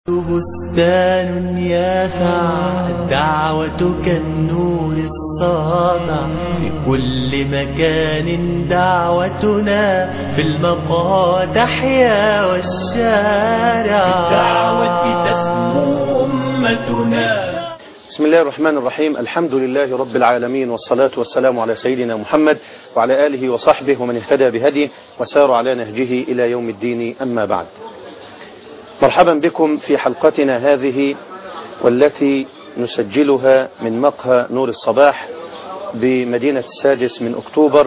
بستان يافع الدعوة كالنور الساطع في كل مكان دعوتنا في المقاطع تحيا والشارع بالدعوة تسمو أمتنا بسم الله الرحمن الرحيم الحمد لله رب العالمين والصلاة والسلام على سيدنا محمد وعلى آله وصحبه ومن اهتدى بهديه وسار على نهجه إلى يوم الدين أما بعد مرحبا بكم في حلقتنا هذه والتي نسجلها من مقهى نور الصباح بمدينة السادس من أكتوبر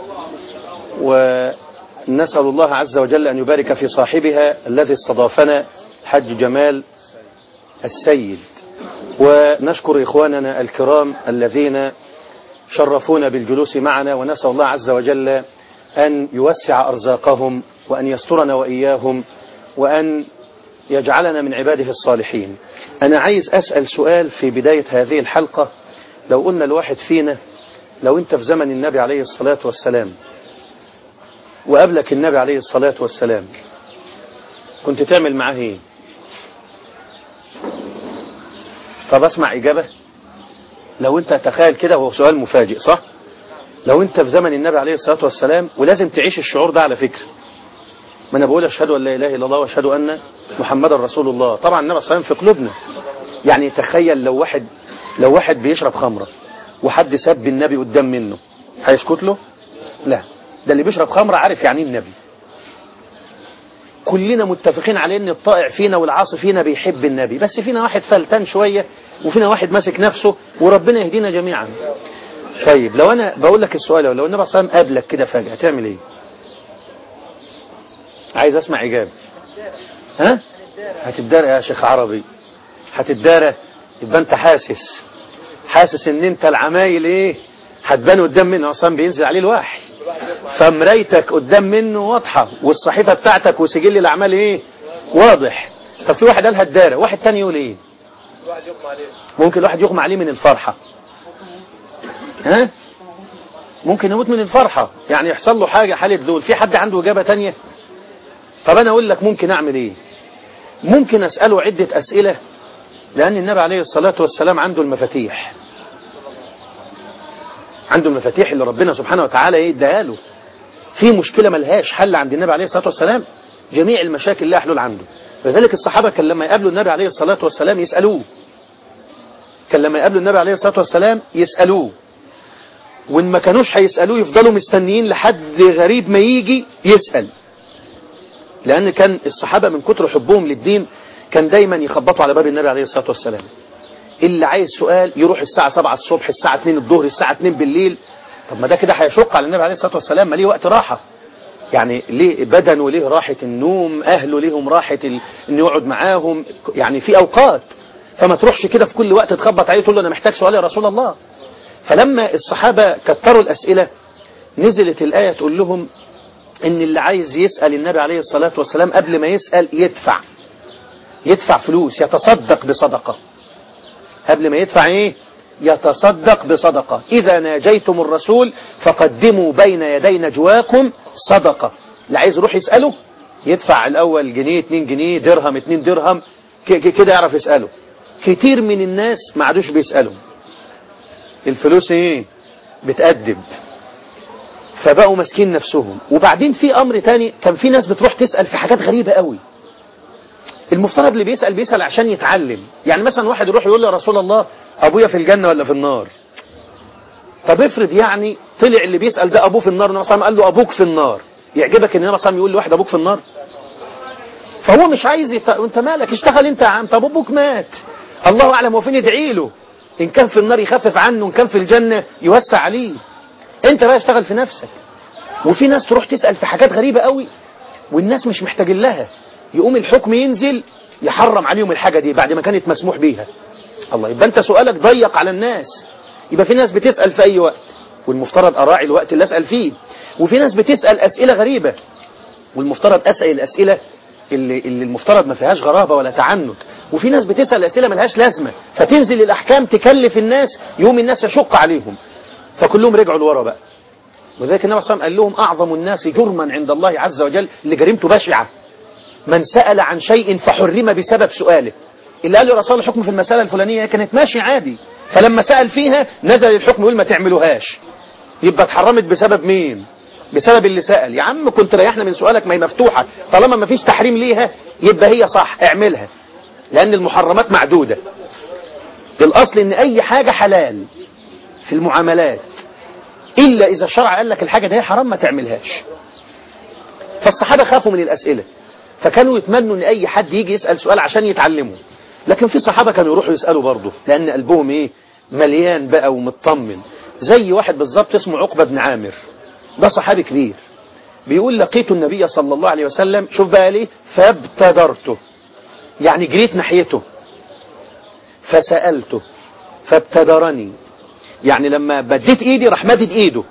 ونسأل الله عز وجل أن يبارك في صاحبها الذي استضافنا حج جمال السيد ونشكر إخواننا الكرام الذين شرفونا بالجلوس معنا ونسأل الله عز وجل أن يوسع أرزاقهم وأن يسترنا وإياهم وأن يجعلنا من عباده الصالحين أنا عايز أسأل سؤال في بداية هذه الحلقة لو قلنا الواحد فينا لو أنت في زمن النبي عليه الصلاة والسلام وقبلك النبي عليه الصلاة والسلام كنت تعمل معاه ايه طب اسمع إجابة لو أنت تخيل كده هو سؤال مفاجئ صح لو أنت في زمن النبي عليه الصلاة والسلام ولازم تعيش الشعور ده على فكرة ما أنا بقول أشهد أن لا إله إلا الله وأشهد أن محمد رسول الله طبعا النبي صلى الله عليه وسلم في قلوبنا يعني تخيل لو واحد لو واحد بيشرب خمرة وحد سب النبي قدام منه هيسكت له لا ده اللي بيشرب خمرة عارف يعني ايه النبي كلنا متفقين على ان الطائع فينا والعاصي فينا بيحب النبي بس فينا واحد فلتان شوية وفينا واحد ماسك نفسه وربنا يهدينا جميعا طيب لو انا بقول لك السؤال لو النبي صلى الله عليه وسلم قابلك كده فجأة تعمل ايه عايز اسمع اجابة ها هتدارى يا شيخ عربي هتدارى يبقى انت حاسس حاسس ان انت العمايل ايه هتبان قدام منه اصلا بينزل عليه الوحي فمرايتك قدام منه واضحة والصحيفة بتاعتك وسجل الاعمال ايه واضح طب في واحد قال هتدارى واحد تاني يقول ايه ممكن الواحد يغمى عليه من الفرحة ها ممكن يموت من الفرحة يعني يحصل له حاجة حالة دول في حد عنده إجابة تانية طب أنا أقول لك ممكن أعمل إيه ممكن أسأله عدة أسئلة لأن النبي عليه الصلاة والسلام عنده المفاتيح عنده المفاتيح اللي ربنا سبحانه وتعالى ايه اداها له في مشكلة ملهاش حل عند النبي عليه الصلاة والسلام جميع المشاكل لها حلول عنده لذلك الصحابة كان لما يقابلوا النبي عليه الصلاة والسلام يسألوه كان لما يقابلوا النبي عليه الصلاة والسلام يسألوه وإن ما كانوش هيسألوه يفضلوا مستنيين لحد غريب ما يجي يسأل لأن كان الصحابة من كتر حبهم للدين كان دايما يخبطوا على باب النبي عليه الصلاة والسلام اللي عايز سؤال يروح الساعة 7 الصبح الساعة 2 الظهر الساعة 2 بالليل طب ما ده كده هيشق على النبي عليه الصلاة والسلام ما ليه وقت راحة يعني ليه بدنه ليه راحة النوم أهله ليهم راحة ال... إنه يقعد معاهم يعني في أوقات فما تروحش كده في كل وقت تخبط عليه تقول له أنا محتاج سؤال يا رسول الله فلما الصحابة كتروا الأسئلة نزلت الآية تقول لهم إن اللي عايز يسأل النبي عليه الصلاة والسلام قبل ما يسأل يدفع يدفع فلوس يتصدق بصدقة قبل ما يدفع ايه يتصدق بصدقة إذا ناجيتم الرسول فقدموا بين يدي نجواكم صدقة اللي عايز يروح يسأله يدفع الأول جنيه 2 جنيه درهم 2 درهم كده يعرف يسأله كتير من الناس ما عادوش بيسألوا الفلوس ايه بتقدم فبقوا ماسكين نفسهم وبعدين في أمر تاني كان في ناس بتروح تسأل في حاجات غريبة قوي المفترض اللي بيسأل بيسأل عشان يتعلم يعني مثلا واحد يروح يقول له يا رسول الله أبويا في الجنة ولا في النار طب افرض يعني طلع اللي بيسأل ده أبوه في النار النبي صلى الله عليه وسلم قال له أبوك في النار يعجبك ان النبي صلى الله عليه وسلم يقول لواحد أبوك في النار فهو مش عايز يت... انت مالك اشتغل انت يا عم طب أبوك مات الله أعلم وفين يدعي له إن كان في النار يخفف عنه إن كان في الجنة يوسع عليه انت بقى اشتغل في نفسك وفي ناس تروح تسأل في حاجات غريبة قوي والناس مش محتاجين لها يقوم الحكم ينزل يحرم عليهم الحاجة دي بعد ما كانت مسموح بيها الله يبقى انت سؤالك ضيق على الناس يبقى في ناس بتسأل في أي وقت والمفترض أراعي الوقت اللي أسأل فيه وفي ناس بتسأل أسئلة غريبة والمفترض أسأل الأسئلة اللي, اللي المفترض ما فيهاش غرابة ولا تعنت وفي ناس بتسأل أسئلة ملهاش لازمة فتنزل الأحكام تكلف الناس يوم الناس يشق عليهم فكلهم رجعوا لورا بقى وذلك النبي صلى الله عليه وسلم قال لهم أعظم الناس جرما عند الله عز وجل اللي جريمته بشعة من سأل عن شيء فحرم بسبب سؤاله اللي قال له رسول الحكم في المسألة الفلانية كانت ماشي عادي فلما سأل فيها نزل الحكم يقول ما تعملوهاش يبقى اتحرمت بسبب مين بسبب اللي سأل يا عم كنت ريحنا من سؤالك ما هي مفتوحة طالما ما فيش تحريم ليها يبقى هي صح اعملها لأن المحرمات معدودة الأصل إن أي حاجة حلال في المعاملات إلا إذا الشرع قال لك الحاجة دي حرام ما تعملهاش فالصحابة خافوا من الأسئلة فكانوا يتمنوا إن أي حد يجي يسأل سؤال عشان يتعلموا لكن في صحابة كانوا يروحوا يسألوا برضه لأن قلبهم إيه مليان بقى ومطمن زي واحد بالظبط اسمه عقبة بن عامر ده صحابي كبير بيقول لقيت النبي صلى الله عليه وسلم شوف بقى ليه فابتدرته يعني جريت ناحيته فسألته فابتدرني يعني لما بديت ايدي راح مدد ايده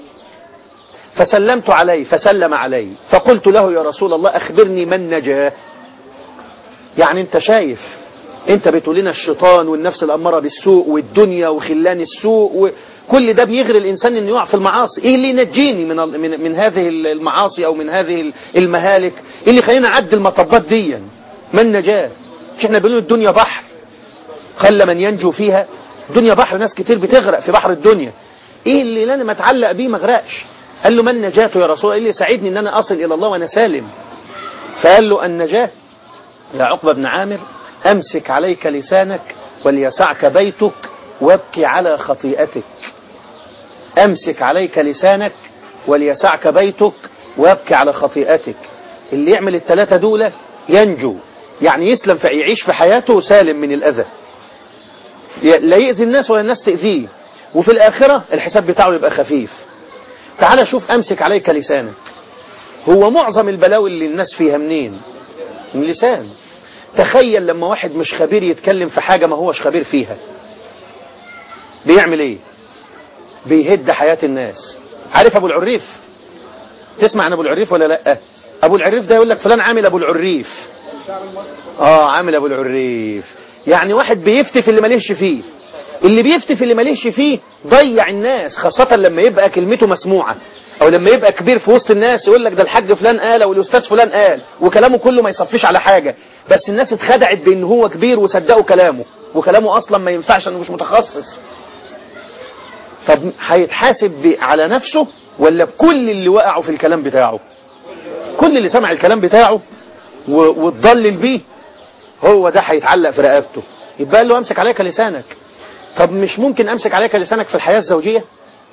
فسلمت عليه فسلم علي فقلت له يا رسول الله اخبرني من نجاه يعني انت شايف انت بتقول لنا الشيطان والنفس الاماره بالسوء والدنيا وخلان السوء وكل ده بيغري الانسان انه يقع في المعاصي ايه اللي ينجيني من من, من هذه المعاصي او من هذه المهالك ايه اللي يخليني اعدي المطبات دي من نجاه مش احنا بنقول الدنيا بحر خلى من ينجو فيها الدنيا بحر ناس كتير بتغرق في بحر الدنيا ايه اللي انا ما اتعلق بيه ما اغرقش قال له من نجاته يا رسول الله اللي ساعدني ان انا اصل الى الله وانا سالم فقال له النجاه يا عقبه بن عامر امسك عليك لسانك وليسعك بيتك وابكي على خطيئتك امسك عليك لسانك وليسعك بيتك وابكي على خطيئتك اللي يعمل الثلاثه دول ينجو يعني يسلم فيعيش في حياته سالم من الاذى لا يأذي الناس ولا الناس تأذيه وفي الآخرة الحساب بتاعه يبقى خفيف تعال شوف أمسك عليك لسانك هو معظم البلاوي اللي الناس فيها منين من لسان تخيل لما واحد مش خبير يتكلم في حاجة ما هوش خبير فيها بيعمل ايه بيهد حياة الناس عارف ابو العريف تسمع عن ابو العريف ولا لا ابو العريف ده يقول لك فلان عامل ابو العريف اه عامل ابو العريف يعني واحد بيفتي في اللي مالهش فيه اللي بيفتي في اللي مالهش فيه ضيع الناس خاصة لما يبقى كلمته مسموعة او لما يبقى كبير في وسط الناس يقول لك ده الحاج فلان قال او الاستاذ فلان قال وكلامه كله ما يصفيش على حاجة بس الناس اتخدعت بان هو كبير وصدقوا كلامه وكلامه اصلا ما ينفعش انه مش متخصص طب هيتحاسب على نفسه ولا بكل اللي وقعوا في الكلام بتاعه كل اللي سمع الكلام بتاعه واتضلل بيه هو ده هيتعلق في رقبته يبقى قال له امسك عليك لسانك طب مش ممكن امسك عليك لسانك في الحياة الزوجية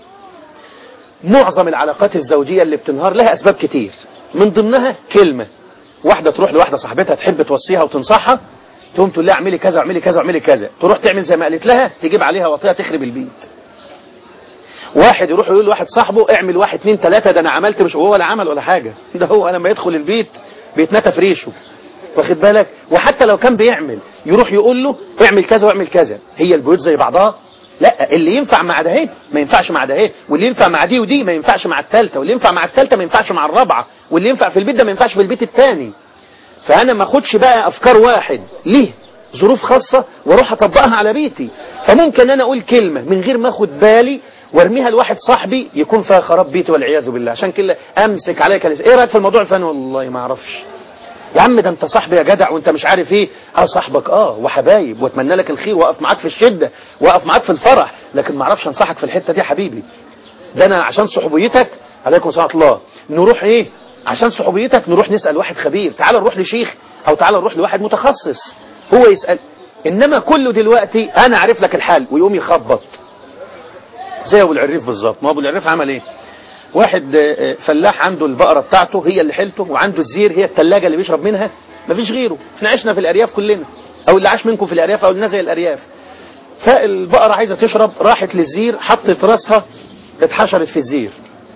معظم العلاقات الزوجية اللي بتنهار لها اسباب كتير من ضمنها كلمة واحدة تروح لواحدة صاحبتها تحب توصيها وتنصحها تقوم تقول لها اعملي كذا اعملي كذا اعملي كذا تروح تعمل زي ما قالت لها تجيب عليها وطيها تخرب البيت واحد يروح يقول لواحد صاحبه اعمل واحد اتنين تلاتة ده انا عملت مش هو ولا عمل ولا حاجة ده هو لما يدخل البيت بيتنتف ريشه واخد بالك وحتى لو كان بيعمل يروح يقول له اعمل كذا واعمل كذا هي البيوت زي بعضها لا اللي ينفع مع ده ما ينفعش مع ده واللي ينفع مع دي ودي ما ينفعش مع الثالثه واللي ينفع مع الثالثه ما ينفعش مع الرابعه واللي ينفع في البيت ده ما ينفعش في البيت الثاني فانا ما اخدش بقى افكار واحد ليه ظروف خاصه واروح اطبقها على بيتي فممكن انا اقول كلمه من غير ما اخد بالي وارميها لواحد صاحبي يكون فيها خراب بيتي والعياذ بالله عشان كده امسك عليك لسان ايه رايك في الموضوع الفلاني والله ما اعرفش يا عم ده انت صاحبي يا جدع وانت مش عارف ايه اه صاحبك اه وحبايب واتمنى لك الخير واقف معاك في الشده واقف معاك في الفرح لكن ما اعرفش انصحك في الحته دي يا حبيبي ده انا عشان صحوبيتك عليكم ورحمه الله نروح ايه عشان صحوبيتك نروح نسال واحد خبير تعال نروح لشيخ او تعال نروح لواحد متخصص هو يسال انما كله دلوقتي انا عارف لك الحل ويقوم يخبط زي ابو العريف بالظبط ما ابو العريف عمل ايه واحد فلاح عنده البقرة بتاعته هي اللي حيلته وعنده الزير هي التلاجة اللي بيشرب منها مفيش غيره احنا عشنا في الأرياف كلنا أو اللي عاش منكم في الأرياف أو الناس زي الأرياف فالبقرة عايزة تشرب راحت للزير حطت راسها اتحشرت في الزير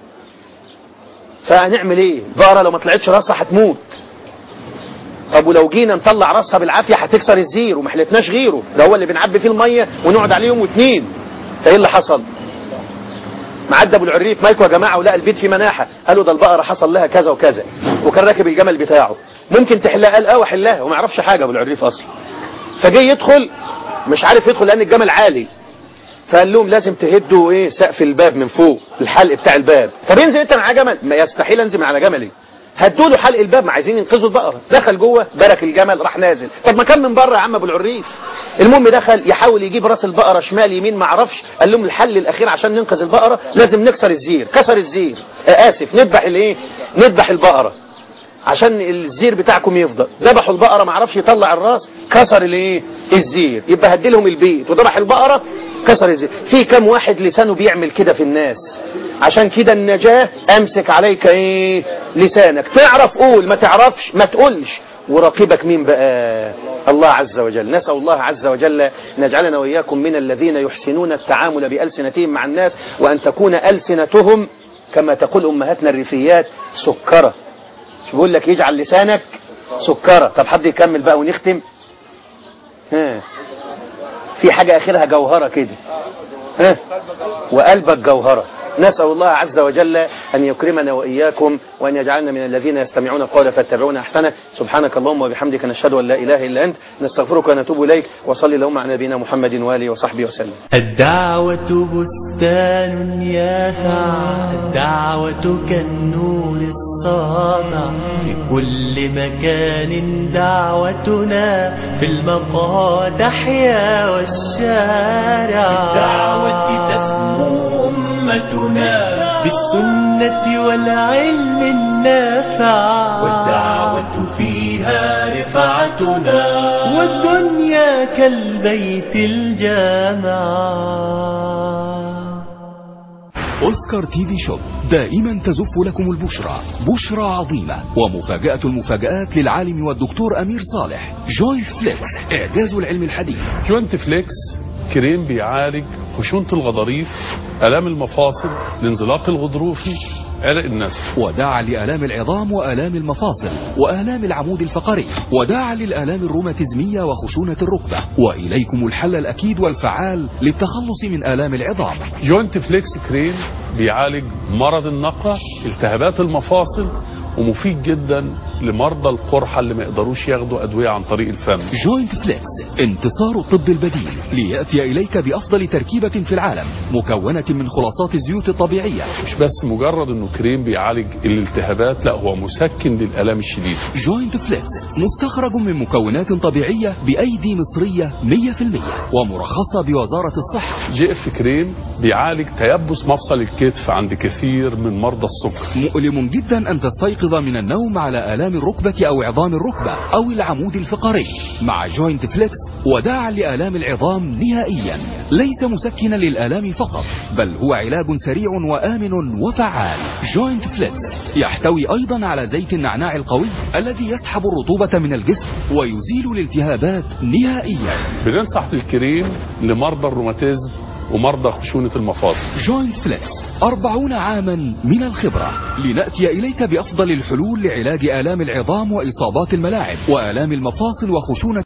فهنعمل ايه البقرة لو ما طلعتش راسها هتموت طب ولو جينا نطلع راسها بالعافية هتكسر الزير وما حلتناش غيره ده هو اللي بنعبي فيه المية ونقعد عليه يوم واتنين فايه اللي حصل معدى ابو العريف مايكو يا جماعه ولقى البيت فيه مناحه قالوا ده البقره حصل لها كذا وكذا وكان راكب الجمل بتاعه ممكن تحلها قال اه واحلها وما يعرفش حاجه ابو العريف اصلا فجه يدخل مش عارف يدخل لان الجمل عالي فقال لهم لازم تهدوا ايه سقف الباب من فوق الحلق بتاع الباب طب انزل انت من على جمل ما يستحيل انزل من على جملي هدوا له حلق الباب ما عايزين ينقذوا البقره دخل جوه برك الجمل راح نازل طب ما كان من بره يا عم ابو العريف المهم دخل يحاول يجيب راس البقره شمال يمين ما عرفش قال لهم الحل الاخير عشان ننقذ البقره لازم نكسر الزير كسر الزير آه اسف نذبح الايه نذبح البقره عشان الزير بتاعكم يفضل ذبحوا البقره ما عرفش يطلع الراس كسر الايه الزير يبقى هدلهم البيت وذبح البقره كسر الزير في كم واحد لسانه بيعمل كده في الناس عشان كده النجاة امسك عليك ايه لسانك تعرف قول ما تعرفش ما تقولش وراقبك مين بقى الله عز وجل نسأل الله عز وجل أن يجعلنا وإياكم من الذين يحسنون التعامل بألسنتهم مع الناس وأن تكون ألسنتهم كما تقول أمهاتنا الريفيات سكرة شو بقول لك يجعل لسانك سكرة طب حد يكمل بقى ونختم ها في حاجة آخرها جوهرة كده ها وقلبك جوهرة نسأل الله عز وجل أن يكرمنا وإياكم وأن يجعلنا من الذين يستمعون القول فاتبعون أحسنه سبحانك اللهم وبحمدك نشهد أن لا إله إلا أنت نستغفرك ونتوب إليك وصل اللهم على نبينا محمد وآله وصحبه وسلم الدعوة بستان يافع الدعوة كالنور الساطع في كل مكان دعوتنا في المقاد أحيا والشارع الدعوة تسمو أمتنا بالسنة والعلم النافع والدعوة فيها رفعتنا والدنيا كالبيت الجامع أوسكار تي في شوب دائما تزف لكم البشرى بشرى عظيمة ومفاجأة المفاجآت للعالم والدكتور أمير صالح جوينت فليكس إعجاز العلم الحديث جوينت فليكس كريم بيعالج خشونة الغضاريف آلام المفاصل الانزلاق الغضروفي عرق النسف وداعا لآلام العظام وآلام المفاصل وآلام العمود الفقري وداعا للآلام الروماتيزمية وخشونة الركبة وإليكم الحل الأكيد والفعال للتخلص من آلام العظام جوينت فليكس كريم بيعالج مرض النقع التهابات المفاصل ومفيد جدا لمرضى القرحة اللي ما يقدروش ياخدوا أدوية عن طريق الفم جوينت فليكس انتصار الطب البديل ليأتي إليك بأفضل تركيبة في العالم مكونة من خلاصات الزيوت الطبيعية مش بس مجرد انه كريم بيعالج الالتهابات لا هو مسكن للآلام الشديدة جوينت فليكس مستخرج من مكونات طبيعية بأيدي مصرية 100% ومرخصة بوزارة الصحة جي اف كريم بيعالج تيبس مفصل الكتف عند كثير من مرضى السكر مؤلم جدا أن تستيقظ من النوم على آلام الركبة أو عظام الركبة أو العمود الفقري مع جوينت فليكس وداعا لآلام العظام نهائيا ليس مسكنا للآلام فقط بل هو علاج سريع وآمن وفعال جوينت فليكس يحتوي أيضا على زيت النعناع القوي الذي يسحب الرطوبة من الجسم ويزيل الالتهابات نهائيا بننصح بالكريم لمرضى الروماتيزم ومرضى خشونة المفاصل جوينت فليكس أربعون عاما من الخبرة لنأتي إليك بأفضل الحلول لعلاج آلام العظام وإصابات الملاعب وآلام المفاصل وخشونة